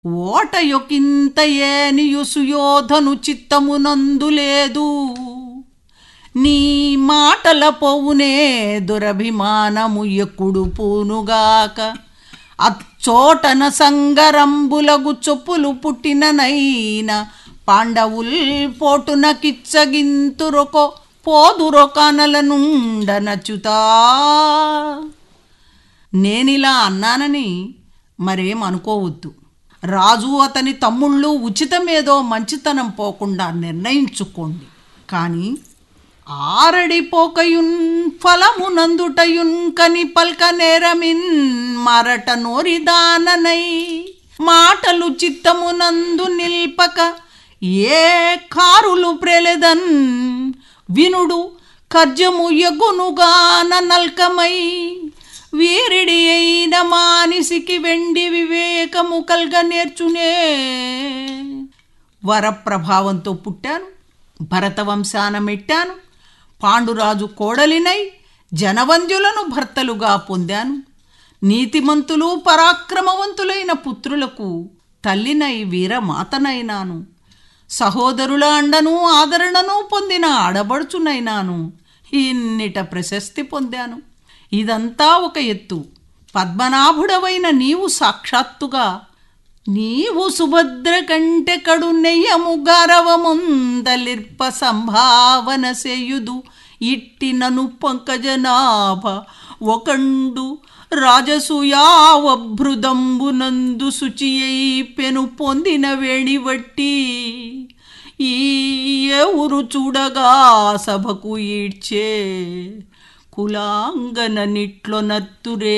ఓట యొకింత ఏనియు సుయోధను చిత్తమునందు లేదు నీ మాటల పోవునే దురభిమానము ఎక్కుడు పూనుగాక అచ్చోటన సంగరంబులగు చొప్పులు పుట్టిననైన పాండవుల్ పోటున కిచ్చగింతురొకో పోదురొ కనలనుండనచుతా నేనిలా అన్నానని మరేం అనుకోవద్దు రాజు అతని తమ్ముళ్ళు ఉచితమేదో మంచితనం పోకుండా నిర్ణయించుకోండి కానీ ఆరడిపోకయున్ ఫలమునందుటయున్ కని పల్క నేరమిన్ మరట నోరిదాననై మాటలు చిత్తమునందు నిల్పక ఏ కారులు ప్రెలెదన్ వినుడు కర్జము ఎగునుగాన నల్కమై వీరిడి అయిన మానిసికి వెండి వివేకము కల్గ నేర్చునే వరప్రభావంతో పుట్టాను భరతవంశాన మెట్టాను పాండురాజు కోడలినై జనవంద్యులను భర్తలుగా పొందాను నీతిమంతులు పరాక్రమవంతులైన పుత్రులకు తల్లినై వీరమాతనైనాను సహోదరుల అండను ఆదరణను పొందిన ఆడబడుచునైనాను ఇన్నిట ప్రశస్తి పొందాను ఇదంతా ఒక ఎత్తు పద్మనాభుడవైన నీవు సాక్షాత్తుగా నీవు సుభద్ర కంటే కడు నెయ్యము గరవముందలిర్ప సంభావన సేయుదు ఇట్టినను పంకజనాభ ఒకండు రాజసూయావభృదంబునందు శుచియై పెను పొందిన వేణివట్టి ఈ ఎవరు చూడగా సభకు ఈడ్చే కులాంగన నిట్లో నత్తురే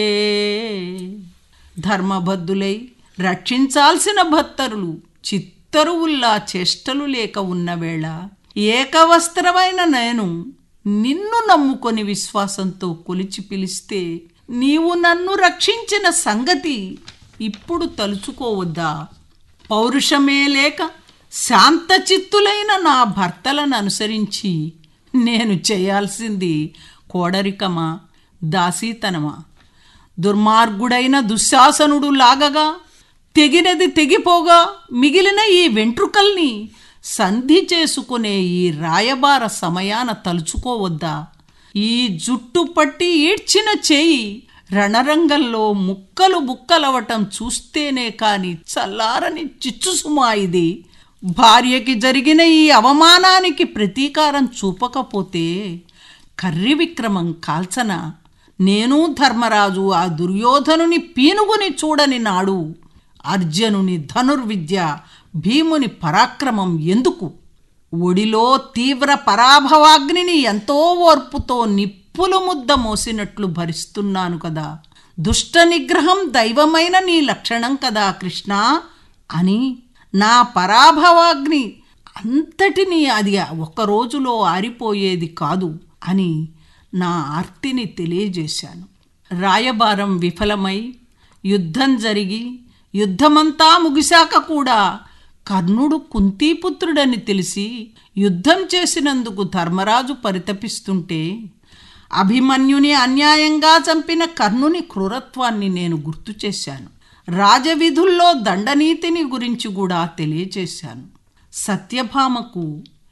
ధర్మబద్ధులై రక్షించాల్సిన భక్తరులు చిత్తరువుల్లా చేష్టలు లేక ఉన్న వేళ ఏకవస్త్రమైన నేను నిన్ను నమ్ముకొని విశ్వాసంతో కొలిచి పిలిస్తే నీవు నన్ను రక్షించిన సంగతి ఇప్పుడు తలుచుకోవద్దా పౌరుషమే లేక శాంతచిత్తులైన నా భర్తలను అనుసరించి నేను చేయాల్సింది కోడరికమా దాసీతనమా దుర్మార్గుడైన దుశ్శాసనుడు లాగగా తెగినది తెగిపోగా మిగిలిన ఈ వెంట్రుకల్ని సంధి చేసుకునే ఈ రాయబార సమయాన తలుచుకోవద్దా ఈ జుట్టు పట్టి ఈడ్చిన చేయి రణరంగంలో ముక్కలు బుక్కలవటం చూస్తేనే కాని చల్లారని చిచ్చుసుమా ఇది భార్యకి జరిగిన ఈ అవమానానికి ప్రతీకారం చూపకపోతే కర్రి విక్రమం కాల్చన నేను ధర్మరాజు ఆ దుర్యోధనుని పీనుగుని చూడని నాడు అర్జునుని ధనుర్విద్య భీముని పరాక్రమం ఎందుకు ఒడిలో తీవ్ర పరాభవాగ్నిని ఎంతో ఓర్పుతో నిప్పులు ముద్ద మోసినట్లు భరిస్తున్నాను కదా దుష్ట నిగ్రహం దైవమైన నీ లక్షణం కదా కృష్ణ అని నా పరాభవాగ్ని అంతటినీ అది ఒక రోజులో ఆరిపోయేది కాదు అని నా ఆర్తిని తెలియజేశాను రాయబారం విఫలమై యుద్ధం జరిగి యుద్ధమంతా ముగిశాక కూడా కర్ణుడు కుంతీపుత్రుడని తెలిసి యుద్ధం చేసినందుకు ధర్మరాజు పరితపిస్తుంటే అభిమన్యుని అన్యాయంగా చంపిన కర్ణుని క్రూరత్వాన్ని నేను గుర్తు చేశాను రాజవిధుల్లో దండనీతిని గురించి కూడా తెలియచేశాను సత్యభామకు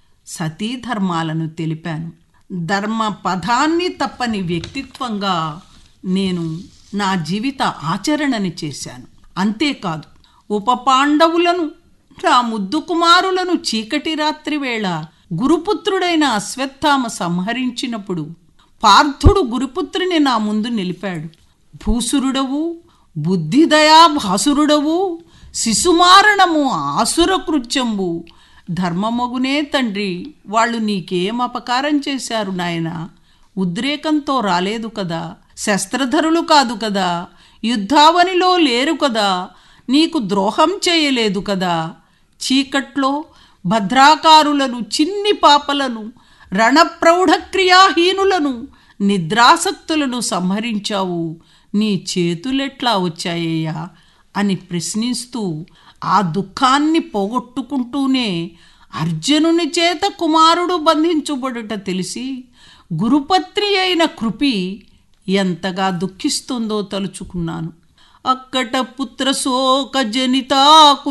సతీధర్మాలను తెలిపాను ధర్మ పదాన్ని తప్పని వ్యక్తిత్వంగా నేను నా జీవిత ఆచరణని చేశాను అంతేకాదు ఉప పాండవులను నా ముద్దు కుమారులను చీకటి రాత్రి వేళ గురుపుత్రుడైన అశ్వత్థామ సంహరించినప్పుడు పార్థుడు గురుపుత్రుని నా ముందు నిలిపాడు భూసురుడవు బుద్ధిదయా భాసురుడవు శిశుమారణము ఆసుర కృత్యంబు ధర్మమగునే తండ్రి వాళ్ళు నీకేం అపకారం చేశారు నాయన ఉద్రేకంతో రాలేదు కదా శస్త్రధరులు కాదు కదా యుద్ధావనిలో లేరు కదా నీకు ద్రోహం చేయలేదు కదా చీకట్లో భద్రాకారులను చిన్ని పాపలను రణప్రౌఢక్రియాహీనులను నిద్రాసక్తులను సంహరించావు నీ చేతులెట్లా వచ్చాయ్యా అని ప్రశ్నిస్తూ ఆ దుఃఖాన్ని పోగొట్టుకుంటూనే అర్జునుని చేత కుమారుడు బంధించబడుట తెలిసి గురుపత్రి అయిన కృపి ఎంతగా దుఃఖిస్తుందో తలుచుకున్నాను అక్కట పుత్ర శోక జనితాకు